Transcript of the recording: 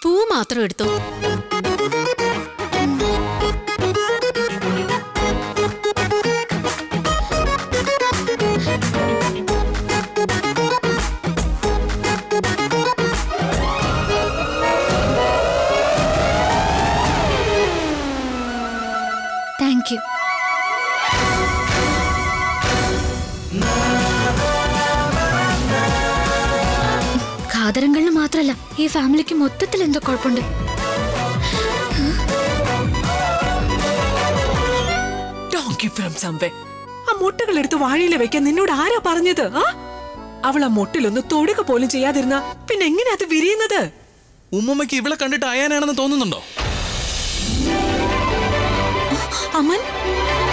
പൂ മാത്രം എടുത്തോ താങ്ക് യു ഖാദരങ്ങളിന് മാത്രല്ല ഈ ഫാമിലിക്ക് മൊത്തത്തിൽ എന്തോ കുഴപ്പമുണ്ട് ഡോങ്കി ഫ്രം സംവേ ആ മുട്ടകൾ എടുത്ത് വാഴയിൽ വെക്കാൻ നിന്നോട് ആരാ പറഞ്ഞത് ആ അവൾ ആ മുട്ടിലൊന്ന് തൊടുക പോലും ചെയ്യാതിരുന്ന പിന്നെ എങ്ങനെയാ അത് വിരിയുന്നത് ഉമ്മമ്മയ്ക്ക് ഇവളെ കണ്ടിട്ട് അയാനാണെന്ന് തോന്നുന്നുണ്ടോ അമൻ